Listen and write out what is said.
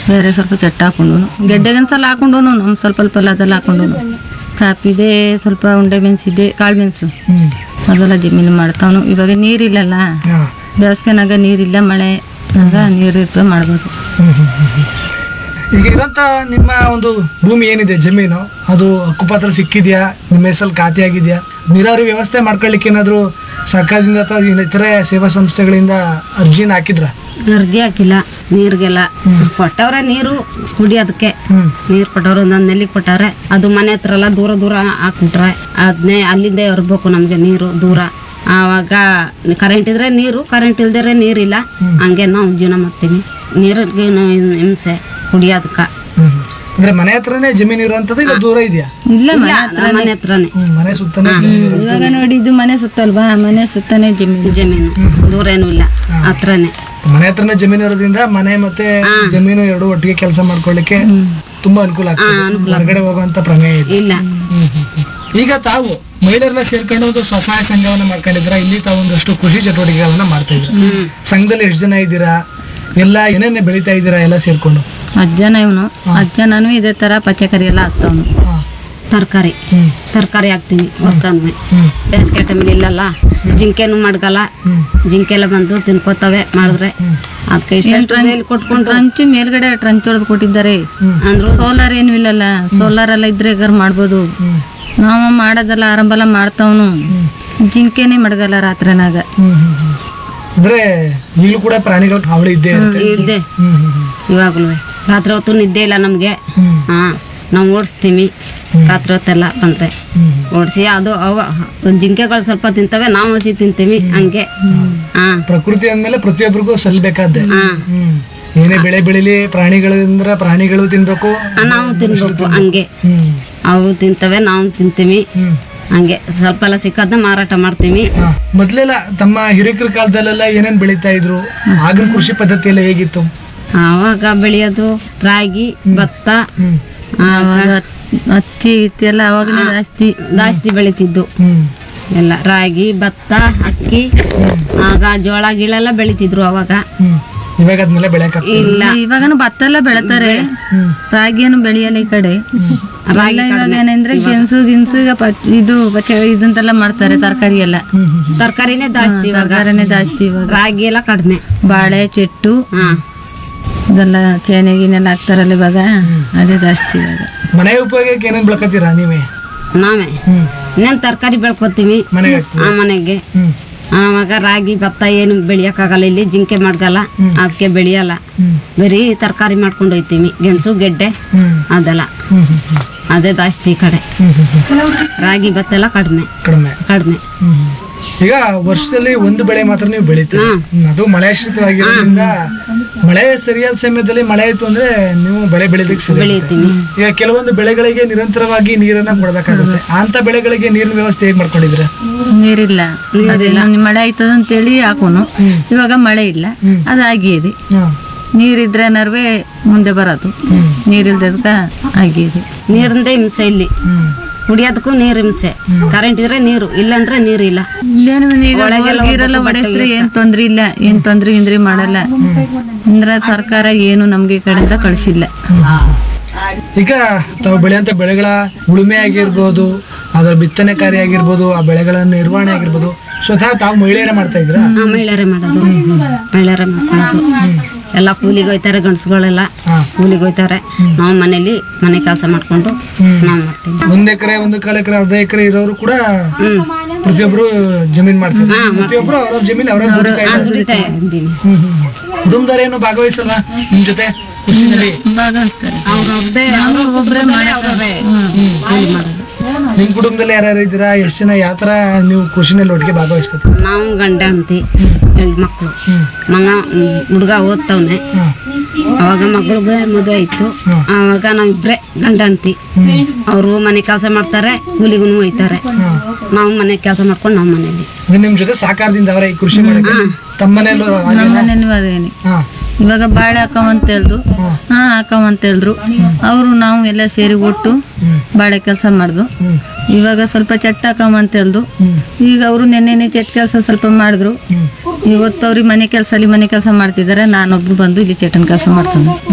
ಬೇರೆ ಸ್ವಲ್ಪ ಚಟ್ಟ ಹಾಕೊಂಡು ಗೆಡ್ಡೆಗನ್ಸಲ ಹಾಕೊಂಡು ನಮ್ಮ ಸ್ವಲ್ಪ ಸ್ವಲ್ಪ ಎಲ್ಲ ಅದೆಲ್ಲ ಹಾಕೊಂಡು ಕಾಪಿದೆ ಸ್ವಲ್ಪ ಉಂಡೆ ಮೆಣಸಿದೆ ಕಾಳು ಮೆಣಸು ಹ್ಮ್ ಅದೆಲ್ಲ ಜಮೀನು ಮಾಡ್ತಾವನು ಇವಾಗ ನೀರಿಲ್ಲಲ್ಲ ಹಾ ಬೇಸಿಗೆನಾಗ ನೀರಿಲ್ಲ ಮಳೆ ಆಗ ನೀರು ಇರ್ತದೆ ಮಾಡ್ಬೋದು ಹ್ಮ್ ಹ್ಮ್ ಹ್ಮ್ ಹ್ಮ್. ಈಗ ಇರೋಂಥ ನಿಮ್ಮ ಒಂದು ಭೂಮಿ ಏನಿದೆ ಜಮೀನು ಅದು ಹಕ್ಕುಪತ್ರ ಸಿಕ್ಕಿದ್ಯಾ ನಿಮ್ಮ ಹೆಸರಲ್ಲಿ ಖಾತೆ ಆಗಿದೆಯಾ ನೀರಾವರಿ ವ್ಯವಸ್ಥೆ ಮಾಡ್ಕೊಳ್ಳಿಕ್ಕೆ ಏನಾದರೂ ಸರ್ಕಾರದಿಂದ ಅಥವಾ ಇತರೆ ಸೇವಾ ಸಂಸ್ಥೆಗಳಿಂದ ಅರ್ಜಿನ ಹಾಕಿದ್ರ ಅರ್ಜಿ ಹಾಕಿಲ್ಲ ನೀರಿಗೆಲ್ಲ ಕೊಟ್ಟವ್ರೆ ನೀರು ಕುಡಿಯೋದಕ್ಕೆ ಹ್ಮ್ ನೀರು ಕೊಟ್ಟವ್ರು ಒಂದೊಂದು ನೆಲ್ಲಿ ಕೊಟ್ಟವ್ರೆ ಅದು ಮನೆ ಹತ್ರ ಎಲ್ಲ ದೂರ ದೂರ ಹಾಕ್ಬಿಟ್ರೆ ಅದನ್ನೇ ಅಲ್ಲಿಂದ ಇರ್ಬೇಕು ನಮಗೆ ನೀರು ದೂರ ಆವಾಗ ಕರೆಂಟ್ ಇದ್ರೆ ನೀರು ಕರೆಂಟ್ ಇಲ್ದಿರೆ ನೀರಿಲ್ಲ ಹಂಗೆ ನಾವು ಜೀವನ ಮಾಡ್ತೀವಿ ನೀರಿಗೆ ಹಿಂಸೆ ಕುಡಿಯೋದಕ್ಕೆ ಹ್ಮ್ ಹ್ಮ್. ಅಂದ್ರೆ ಮನೆ ಹತ್ರನೇ ಜಮೀನು ಇರುವಂಥದ್ದು ಈಗ ದೂರ ಇದೆಯಾ ಇಲ್ಲ ಮನೆ ನಮ್ಮ ಮನೆ ಹತ್ರನೇ ಹ್ಮ್ ಮನೆ ಸುತ್ತನೇ ಜಮೀನು ಇವಾಗ ನೋಡಿ ಇದು ಮನೆ ಸುತ್ತಲ್ವಾ ಮನೆ ಸುತ್ತನೇ ಜಮೀನು ಜಮೀನು ದೂರ ಏನೂ ಇಲ್ಲ ಹತ್ರನೇ ಮನೆ ಹತ್ರನೇ ಜಮೀನು ಇರೋದ್ರಿಂದ ಮನೆ ಮತ್ತೆ ಜಮೀನು ಎರಡು ಒಟ್ಟಿಗೆ ಕೆಲಸ ಮಾಡ್ಕೊಳ್ಳಿಕ್ಕೆ ತುಂಬಾ ಅನುಕೂಲ ಆಗ್ತದೆ ಹೊರಗಡೆ ಹೋಗುವಂತ ಪ್ರಮೇಯ ಇದೆ ಇಲ್ಲ ಹ್ಮ್, ಹ್ಮ್, ಹ್ಮ್. ಈಗ ತಾವು ಮಹಿಳೆಯರೆಲ್ಲ ಸೇರ್ಕೊಂಡು ಒಂದು ಸ್ವಸಹಾಯ ಸಂಘವನ್ನ ಮಾಡ್ಕೊಂಡಿದ್ರ ಇಲ್ಲಿ ತಾವು ಒಂದಷ್ಟು ಕೃಷಿ ಚಟುವಟಿಕೆಗಳನ್ನ ಮಾಡ್ತಾ ಇದ್ರ ಸಂಘದಲ್ಲಿ ಎಷ್ಟು ಜನ ಇದ್ದೀರಾ ಎಲ್ಲ ಏನೇನೆ ಬೆಳಿತಾ ಇದ್ದೀರಾ ಎಲ್ಲ ಸೇರ್ಕೊಂಡು ಅಜ್ಜನ ಇವನು ಅಜ್ಜನೂ ಇದೇ ಥರ ಪಚ್ಚಕರಿ ಎಲ್ಲ ಹಾಕ್ತಾವನು ಹಾ. ತರಕಾರಿ ಹ್ಮ್ ತರಕಾರಿ ಹಾಕ್ತೀನಿ ವರ್ಷನೂ ಹ್ಮ್ ಬೇಸಿಗೆ ಟೈಮಲ್ಲಿ ಇಲ್ಲಲ್ಲ ಜಿಂಕೆನೂ ಮಡ್ಗಲ್ಲ ಹ್ಮ್ ಜಿಂಕೆಲ್ಲ ಬಂದು ತಿನ್ಕೋತವೆ ಮಾಡಿದ್ರೆ ಅದಕ್ಕೆ ಇಷ್ಟ ಮೇಲೆ ಕೊಟ್ಕೊಂಡು ಟ್ರಂಚು ಮೇಲ್ಗಡೆ ಟ್ರಂಚ್ ಹೊಡೆದು ಕೊಟ್ಟಿದ್ದಾರೆ ಅಂದ್ರು ಸೋಲಾರ್ ಏನು ಇಲ್ಲಲ್ಲ ಸೋಲಾರ್ ಎಲ್ಲ ಇದ್ರೆ ಗರ್ ಮಾಡ್ಬೋದು ಹ್ಮ್ ನಾವು ಮಾಡೋದೆಲ್ಲ ಆರಂಭ ಎಲ್ಲ ಮಾಡ್ತಾವನು ಜಿಂಕೆನೇ ಮಡಗಲ್ಲ ರಾತ್ರಿನಾಗ ಹ್ಮ್ ಹ್ಮ್ ಹ್ಮ್. ಅಂದ್ರೆ ಈಗಲೂ ಕೂಡ ಪ್ರಾಣಿಗಳ ಹಾವಳಿ ಇದ್ದೇ ಇರುತ್ತೆ ಇದ್ದೆ ಹ್ಮ್ ಹ್ಮ್ ಹ್ಮ್. ಇವಾಗಲೂ ರಾತ್ರಿ ಹೊತ್ತು ನಿದ್ದೆ ಇಲ್ಲ ನಮಗೆ ಹ್ಮ್ ಹಾ ನಾವು ಓಡಿಸ್ತೀವಿ ರಾತ್ರಿ ಹೊತ್ತೆಲ್ಲ ಬಂದ್ರೆ ಹ್ಮ್ ಓಡಿಸಿ ಅದು ಅವ ಜಿಂಕೆಗಳು ಸ್ವಲ್ಪ ತಿಂತವೆ ನಾವು ಹಸಿ ತಿಂತೀವಿ ಹಂಗೆ ಹಾ ಪ್ರಕೃತಿ ಅಂದ್ಮೇಲೆ ಪ್ರತಿಯೊಬ್ಬರಿಗೂ ಸಲ್ಲಬೇಕಾದ್ದೆ ಹಾ ಹ್ಮ್ ಏನೇ ಬೆಳೆ ಬೆಳಿಲಿ ಪ್ರಾಣಿಗಳಿಂದ್ರ ಪ್ರಾಣಿಗಳು ತಿನ್ಬೇಕು ಆ, ನಾವು ತಿನ್ಬೇಕು ಹಂಗೆ ಹ್ಮ್ ಅವು ತಿಂತವೆ ನಾವು ತಿಂತೀವಿ ಹ್ಮ್ ಹಂಗೆ ಸ್ವಲ್ಪ ಎಲ್ಲ ಸಿಕ್ಕದ್ನ ಮಾರಾಟ ಮಾಡ್ತೀವಿ ಹಾ. ಮೊದ್ಲೆಲ್ಲ ತಮ್ಮ ಹಿರಿಕರ ಕಾಲದಲ್ಲೆಲ್ಲ ಏನೇನ್ ಬೆಳೀತಾ ಇದ್ರು ಆಗಿನ ಕೃಷಿ ಪದ್ಧತಿ ಎಲ್ಲ ಹೇಗಿತ್ತು ಆವಾಗ ಬೆಳೆಯೋದು ರಾಗಿ ಭತ್ತ ಹ್ಮ್ ಅವಾಗ ಹತ್ತಿ ಇತ್ತಿ ಎಲ್ಲ ಅವಾಗಲೇ ಜಾಸ್ತಿ ಜಾಸ್ತಿ ಬೆಳಿತಿದ್ದು ಹ್ಮ್ ಎಲ್ಲ ರಾಗಿ ಭತ್ತ ಅಕ್ಕಿ ಆಗ ಜೋಳ ಗಿಳೆಲ್ಲ ಬೆಳಿತಿದ್ರು ಅವಾಗ ಹ್ಮ್ ಇವಾಗ ಅದನ್ನೆಲ್ಲ ಬೆಳೆಯಕ ಇಲ್ಲ ಇವಾಗನು ಭತ್ತ ಎಲ್ಲ ಬೆಳಿತಾರೆ ರಾಗಿಯನ್ನು ಬೆಳೆಯಲ್ಲ ಈ ಕಡೆ ಎಲ್ಲ ಇವಾಗ ಏನಂದ್ರೆ ಗೆಣಸು ಗಿನ್ಸು ಈಗ ಪ- ಇದು ಪಚ್ಚ ಇದಂತೆಲ್ಲ ಮಾಡ್ತಾರೆ ತರಕಾರಿ ಎಲ್ಲ ತರಕಾರಿನೇ ಜಾಸ್ತಿ ಇವಾಗ ತರಕಾರಿನೇ ಜಾಸ್ತಿ ಇವಾಗ ರಾಗಿ ಎಲ್ಲ ಕಡಿಮೆ ಬಾಳೆ ಚೆಟ್ಟು ಹಾ ಇದೆಲ್ಲ ಚೇನೆ ಗೀನೆಲ್ಲ ಹಾಕ್ತಾರಲ್ಲ ಇವಾಗ ಅದೇ ಜಾಸ್ತಿ ಇವಾಗ ಮನೆ ಉಪಯೋಗಕ್ಕೆ ಏನೇನ್ ಬೆಳಕತ್ತೀರಾ ನೀವೇ ನಾವೇ ಹ್ಮ್ ಇನ್ನೇನು ತರಕಾರಿ ಬೆಳ್ಕೊತೀವಿ ಮನೆಗೆ ಹಾಕ್ತೀವಿ ಆ ಮನೆಗೆ ಹ್ಮ್ ಆವಾಗ ರಾಗಿ ಭತ್ತ ಏನು ಬೆಳಿಯಕ್ಕಾಗಲ್ಲ ಇಲ್ಲಿ ಜಿಂಕೆ ಮಾಡ್ಗಲ್ಲ ಅದಕ್ಕೆ ಬೆಳೆಯಲ್ಲ ಹ್ಮ್ ಬರೀ ತರಕಾರಿ ಮಾಡ್ಕೊಂಡು ಹೋಯ್ತೀವಿ ಗೆಣಸು ಗೆಡ್ಡೆ ಹ್ಮ್ ಅದೆಲ್ಲ ಹ್ಮ್ ಹ್ಮ್ ಹ್ಮ್ ಅದೇ ಜಾಸ್ತಿ ಈ ಕಡೆ ಹ್ಮ್ ಹ್ಮ್ ಹ್ಮ್ ರಾಗಿ ಭತ್ತ ಎಲ್ಲ ಕಡಿಮೆ ಕಡಿಮೆ ಕಡಿಮೆ ಹ್ಮ್ ಹ್ಮ್. ಈಗ ವರ್ಷದಲ್ಲಿ ಒಂದು ಬೆಳೆ ಮಾತ್ರ ನೀವು ಬೆಳಿತೀರಿ ಹ್ಮ್, ಅದು ಮಳೆಯಾಶ್ರಿತವಾಗಿರೋದ್ರಿಂದ ಮಳೆ ಸರಿಯಾದ ಸಮಯದಲ್ಲಿ ಮಳೆ ಆಯ್ತು ಅಂದ್ರೆ ನೀವು ಬೆಳೆ ಬೆಳಿಲಿಕ್ಕೆ ಸರಿ ಬೆಳಿತೀವಿ ಈಗ ಕೆಲವೊಂದು ಬೆಳೆಗಳಿಗೆ ನಿರಂತರವಾಗಿ ನೀರನ್ನ ಕೊಡ್ಬೇಕಾಗುತ್ತೆ ಅಂತ ಬೆಳೆಗಳಿಗೆ ನೀರಿನ ವ್ಯವಸ್ಥೆ ಹೇಗ್ ಮಾಡ್ಕೊಂಡಿದ್ರೆ ನೀರಿಲ್ಲ ಅದೇನೋ ನಿಮ್ ಮಳೆ ಆಯ್ತದ ಅಂತೇಳಿ ಹಾಕೋನು ಇವಾಗ ಮಳೆ ಇಲ್ಲ ಅದಾಗಿದೆ ನೀರಿದ್ರೆ ನರ್ವೆ ಮುಂದೆ ಬರೋದು ನೀರಿಲ್ದದ್ಕ ಆಗಿದೆ ನೀರಿಂದ ಹಿಂಸೆ ಇಲ್ಲಿ ಕುಡಿಯೋದಕ್ಕೂ ನೀರು ಹಿಂಸೆ ಕರೆಂಟ್ ಇದ್ರೆ ನೀರು ಇಲ್ಲಂದ್ರೆ ನೀರು ಇಲ್ಲ ಇಲ್ಲೇನು ಈಗ ನೀರೆಲ್ಲ ಹೊಡೆಸ್ರೆ ಏನ್ ತೊಂದ್ರೆ ಇಲ್ಲ ಏನ್ ತೊಂದ್ರೆ ಗಿಂದ್ರೆ ಮಾಡಲ್ಲ ಅಂದ್ರ ಸರ್ಕಾರ ಏನು ನಮ್ಗೆ ಈ ಕಡೆಯಿಂದ ಕಳ್ಸಿಲ್ಲ ಈಗ ತಾವು ಬೆಳೆಯಂತ ಬೆಳೆಗಳ ಉಳುಮೆ ಆಗಿರ್ಬೋದು ಅದರ ಬಿತ್ತನೆ ಕಾರ್ಯ ಆಗಿರ್ಬೋದು ಆ ಬೆಳೆಗಳ ನಿರ್ವಹಣೆ ಆಗಿರ್ಬೋದು ಸ್ವತಃ ತಾವು ಮಹಿಳೆಯರೇ ಮಾಡ್ತಾ ಇದ್ರ ಆ ಮಹಿಳೆಯರೇ ಮಾಡೋದು ಮಹಿಳೆಯರೇ ಮಾಡ್ಕೊಳ್ಳೋದು ಎಲ್ಲ ಕೂಲಿಗೆ ಹೋಯ್ತಾರೆ ಗಂಡಸುಗಳೆಲ್ಲ ಹಾ. ಕೂಲಿಗೆ ಹೋಯ್ತಾರೆ ನಾವು ಮನೇಲಿ ಮನೆ ಕೆಲಸ ಮಾಡ್ಕೊಂಡು ನಾವು ಮಾಡ್ತೀವಿ ಒಂದ್ ಎಕರೆ ಒಂದು ಕಾಲ ಎಕರೆ ಅರ್ಧ ಎಕರೆ ಇರೋರು ಕೂಡ ಪ್ರತಿಯೊಬ್ರು ಜಮೀನ್ ಮಾಡ್ತಾರೆ ಪ್ರತಿಯೊಬ್ರು ಅವ್ರವ್ರ ಜಮೀನ್ ಅವ್ರವ್ರ ದುಡಿತಾ ಇದ್ದಾರೆ. ದುಡಿತಾ ಇದ್ದೀನಿ ಹ್ಮ್ ಹ್ಮ್ ಹ್ಮ್. ಕುಟುಂಬದವ್ರು ಏನು ಭಾಗವಹಿಸಲ್ವಾ ನಿಮ್ ಜೊತೆ ಕೃಷಿನಲ್ಲಿ ಅವ್ರವ್ರದ್ದೇ ಒಬ್ಬರೇ ಅವ್ರವ್ರೇ ಕೂಲಿ ಮಾಡೋದು ನಿಮ್ ಕುಟುಂಬದಲ್ಲಿ ಯಾರ್ಯಾರು ಇದ್ದೀರಾ ಎಷ್ಟು ಜನ ಯಾವ ತರ ನೀವು ಕೃಷಿನಲ್ಲಿ ಒಟ್ಟಿಗೆ ಭಾಗವಹಿಸ್ಕೊತೀರಿ ನಾವು ಗಂಡ ಹೆಂಡ್ತಿ ಎರಡು ಮಕ್ಕಳು ಮಗ ಹುಡುಗ ಓದ್ತವ್ನೆ ಹಾ ಅವಾಗ ಮಗಳಿಗೆ ಮದುವೆ ಆಯ್ತು ಆವಾಗ ನಾವಿಬ್ರೆ ಗಂಡ ಹೆಂಡ್ತಿ ಅವರು ಮನೆ ಕೆಲಸ ಮಾಡ್ತಾರೆ ಕೂಲಿಗೂ ಹೋಯ್ತಾರೆ ನಾವು ಮನೆ ಕೆಲಸ ಮಾಡ್ಕೊಂಡು ನಾವು ಮನೇಲಿ ಅಂದ್ರೆ ನಿಮ್ ಜೊತೆ ಸಾಕಾರದಿಂದ ಅವರೇ ಈ ಕೃಷಿ ಮಾಡಕ್ಕೆ ತಮ್ಮನೇಲೂ ನಮ್ಮ ಮನೇಲಿ ಅದೇನೆ ಹಾ ಇವಾಗ ಬಾಳೆ ಹಾಕವಂತ ಹೇಳ್ದು ಹಾ ಹಾಕವಂತ ಹೇಳಿದ್ರು ಅವರು ನಾವು ಎಲ್ಲ ಸೇರಿ ಒಟ್ಟು ಬಾಳೆ ಕೆಲಸ ಮಾಡ್ದು ಇವಾಗ ಸ್ವಲ್ಪ ಚಟ್ ಹಾಕವಂತ ಹೇಳ್ದು ಈಗ ಅವರು ನೆನ್ನೆನೆ ಚಟ್ ಕೆಲಸ ಸ್ವಲ್ಪ ಮಾಡಿದ್ರು ಇವತ್ತು ಅವ್ರಿಗೆ ಮನೆ ಕೆಲಸ ಅಲ್ಲಿ ಮನೆ ಕೆಲಸ ಮಾಡ್ತಿದ್ದಾರೆ ನಾನೊಬ್ರು ಬಂದು ಇಲ್ಲಿ ಚಟನ್ ಕೆಲಸ ಮಾಡ್ತಾನೆ